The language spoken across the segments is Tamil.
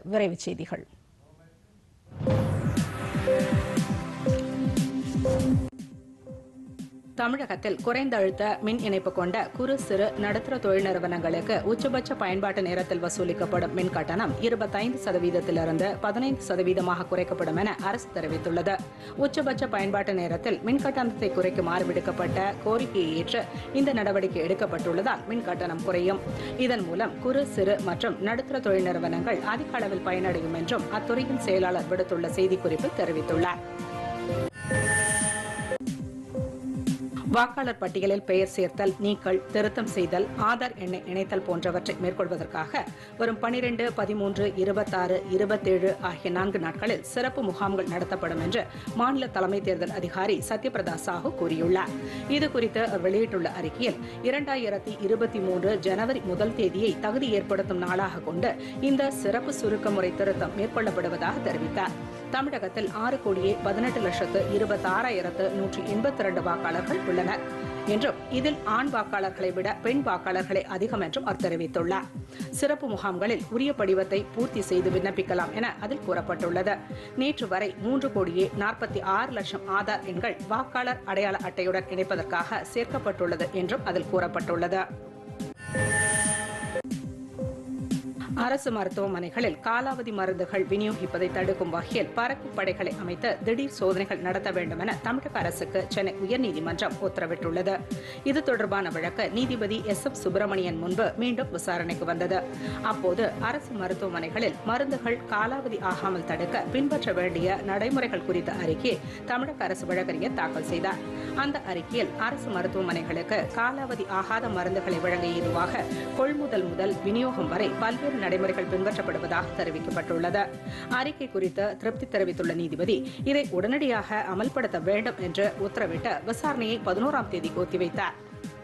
விரைவுச் செய்திகள் தமிழகத்தில் குறைந்த அழுத்த மின் இணைப்பு கொண்ட குறு சிறு நடுத்தர தொழில் நிறுவனங்களுக்கு உச்சபட்ச பயன்பாட்டு நேரத்தில் வசூலிக்கப்படும் மின் கட்டணம் இருபத்தைந்து சதவீதத்திலிருந்து பதினைந்து சதவீதமாக குறைக்கப்படும் என அரசு தெரிவித்துள்ளது உச்சபட்ச பயன்பாட்டு நேரத்தில் மின் கட்டணத்தை குறைக்குமாறு விடுக்கப்பட்ட கோரிக்கையை ஏற்று இந்த நடவடிக்கை எடுக்கப்பட்டுள்ளதால் மின் கட்டணம் குறையும் இதன் மூலம் குறு சிறு மற்றும் நடுத்தர தொழில் நிறுவனங்கள் அதிக அளவில் பயனடையும் என்றும் அத்துறையின் செயலாளர் விடுத்துள்ள செய்திக்குறிப்பில் தெரிவித்துள்ளார் வாக்காளர் பட்டியலில் பெயர் சேர்த்தல் நீக்கல் திருத்தம் செய்தல் ஆதார் எண்ணை இணைத்தல் போன்றவற்றை மேற்கொள்வதற்காக வரும் பனிரெண்டு பதிமூன்று இருபத்தாறு இருபத்தேழு ஆகிய நான்கு நாட்களில் சிறப்பு முகாம்கள் நடத்தப்படும் என்று மாநில தலைமை தேர்தல் அதிகாரி சத்யபிரதா சாஹூ கூறியுள்ளார் இதுகுறித்து அவர் வெளியிட்டுள்ள அறிக்கையில் இரண்டாயிரத்தி இருபத்தி மூன்று ஜனவரி முதல் தேதியை தகுதி ஏற்படுத்தும் நாளாக கொண்டு இந்த சிறப்பு சுருக்க முறை திருத்தம் மேற்கொள்ளப்படுவதாக தெரிவித்தார் தமிழகத்தில் ஆறு கோடியே பதினெட்டு லட்சத்து இருபத்தாறாயிரத்து நூற்றி எண்பத்தி இரண்டு வாக்காளர்கள் உள்ளனர் என்றும் இதில் ஆண் வாக்காளர்களை விட பெண் வாக்காளர்களே அதிகம் என்றும் அவர் தெரிவித்துள்ளார் சிறப்பு முகாம்களில் உரிய படிவத்தை பூர்த்தி செய்து விண்ணப்பிக்கலாம் என அதில் கூறப்பட்டுள்ளது நேற்று வரை மூன்று கோடியே நாற்பத்தி ஆறு லட்சம் ஆதார் எண்கள் வாக்காளர் அடையாள அட்டையுடன் இணைப்பதற்காக சேர்க்கப்பட்டுள்ளது என்றும் அதில் கூறப்பட்டுள்ளது அரசு மருத்துவமனைகளில் காலாவதி மருந்துகள் விநியோகிப்பதை தடுக்கும் வகையில் பறக்கும் படைகளை அமைத்து திடீர் சோதனைகள் நடத்த வேண்டும் என தமிழக அரசுக்கு சென்னை உயர்நீதிமன்றம் உத்தரவிட்டுள்ளது இது தொடர்பான வழக்கு நீதிபதி எஸ் எம் சுப்பிரமணியன் முன்பு மீண்டும் விசாரணைக்கு வந்தது அப்போது அரசு மருத்துவமனைகளில் மருந்துகள் காலாவதி ஆகாமல் தடுக்க பின்பற்ற வேண்டிய நடைமுறைகள் குறித்த அறிக்கையை தமிழக அரசு வழக்கறிஞர் தாக்கல் செய்தார் அந்த அறிக்கையில் அரசு மருத்துவமனைகளுக்கு காலாவதி ஆகாத மருந்துகளை வழங்க ஏதுவாக கொள்முதல் முதல் விநியோகம் வரை பல்வேறு நடைமுறைகள் பின்பற்றப்படுவதாக தெரிவிக்கப்பட்டுள்ளது அறிக்கை குறித்து திருப்தி தெரிவித்துள்ள நீதிபதி இதை உடனடியாக அமல்படுத்த வேண்டும் என்று உத்தரவிட்டு விசாரணையை பதினோராம் தேதிக்கு ஒத்திவைத்தார்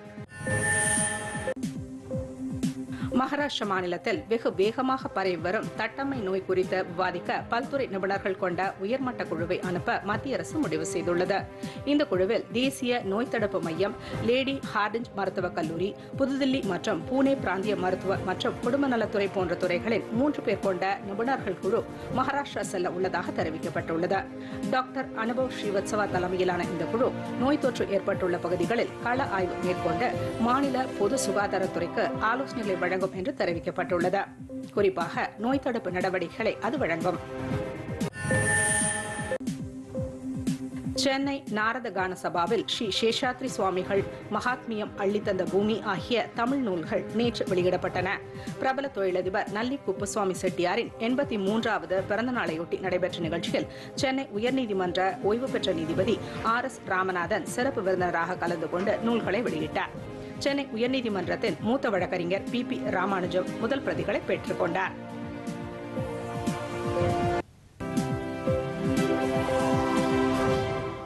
மகாராஷ்டிர மாநிலத்தில் வெகு வேகமாக பரவி வரும் தட்டம்மை நோய் குறித்து விவாதிக்க பல்துறை நிபுணர்கள் கொண்ட உயர்மட்ட குழுவை அனுப்ப மத்திய அரசு முடிவு செய்துள்ளது இந்த குழுவில் தேசிய நோய் தடுப்பு மையம் லேடி ஹார்டிஞ்ச் மருத்துவக் கல்லூரி புதுதில்லி மற்றும் பூனே பிராந்திய மருத்துவ மற்றும் குடும்ப நலத்துறை போன்ற துறைகளில் மூன்று பேர் கொண்ட நிபுணர்கள் குழு மகாராஷ்டிரா செல்ல உள்ளதாக தெரிவிக்கப்பட்டுள்ளது டாக்டர் அனுபவ் ஸ்ரீவத்சவா தலைமையிலான இந்த குழு நோய் தொற்று ஏற்பட்டுள்ள பகுதிகளில் கள ஆய்வு மேற்கொண்டு மாநில பொது சுகாதாரத்துறைக்கு ஆலோசனைகளை வழங்கும் என்று தெரிவிக்கப்பட்டுள்ளது குறிப்பாக நோய் தடுப்பு நடவடிக்கைகளை அது வழங்கும் சென்னை நாரத கான சபாவில் ஸ்ரீ சேஷாத்ரி சுவாமிகள் மகாத்மியம் அள்ளித்தந்த பூமி ஆகிய தமிழ் நூல்கள் நேற்று வெளியிடப்பட்டன பிரபல தொழிலதிபர் நல்லி குப்புசுவாமி செட்டியாரின் எண்பத்தி மூன்றாவது பிறந்த நாளையொட்டி நடைபெற்ற நிகழ்ச்சியில் சென்னை உயர்நீதிமன்ற ஓய்வு பெற்ற நீதிபதி ஆர் எஸ் ராமநாதன் சிறப்பு விருந்தினராக கலந்து கொண்டு நூல்களை வெளியிட்டார் சென்னை உயர்நீதிமன்றத்தின் மூத்த வழக்கறிஞர் பி பி ராமானுஜம் முதல் பிரதிகளை பெற்றுக் கொண்டார்